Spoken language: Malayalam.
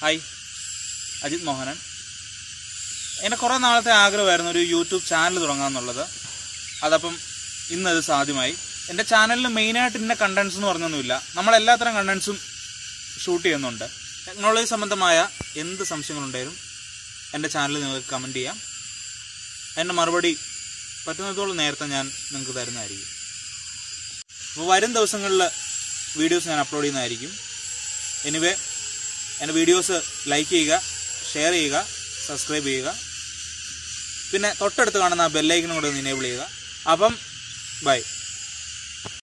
ഹായ് അജിത് മോഹനൻ എൻ്റെ കുറേ നാളത്തെ ആഗ്രഹമായിരുന്നു ഒരു യൂട്യൂബ് ചാനൽ തുടങ്ങാമെന്നുള്ളത് അതപ്പം ഇന്നത് സാധ്യമായി എൻ്റെ ചാനലിൽ മെയിനായിട്ട് ഇന്ന കണ്ടൻസ് എന്ന് പറഞ്ഞൊന്നുമില്ല നമ്മൾ എല്ലാത്തരം കണ്ടൻസും ഷൂട്ട് ചെയ്യുന്നുണ്ട് ടെക്നോളജി സംബന്ധമായ എന്ത് സംശയങ്ങളുണ്ടായാലും എൻ്റെ ചാനലിൽ നിങ്ങൾക്ക് കമൻറ്റ് ചെയ്യാം അതിൻ്റെ മറുപടി പറ്റുന്നിടത്തോളം നേരത്തെ ഞാൻ നിങ്ങൾക്ക് തരുന്നതായിരിക്കും അപ്പോൾ വരും ദിവസങ്ങളിൽ വീഡിയോസ് ഞാൻ അപ്ലോഡ് ചെയ്യുന്നതായിരിക്കും എനിവേ എൻ്റെ വീഡിയോസ് ലൈക്ക് ചെയ്യുക ഷെയർ ചെയ്യുക സബ്സ്ക്രൈബ് ചെയ്യുക പിന്നെ തൊട്ടടുത്ത് കാണുന്ന ബെല്ലൈക്കനും കൂടെ ഒന്ന് ഇനേബിൾ ചെയ്യുക അപ്പം ബൈ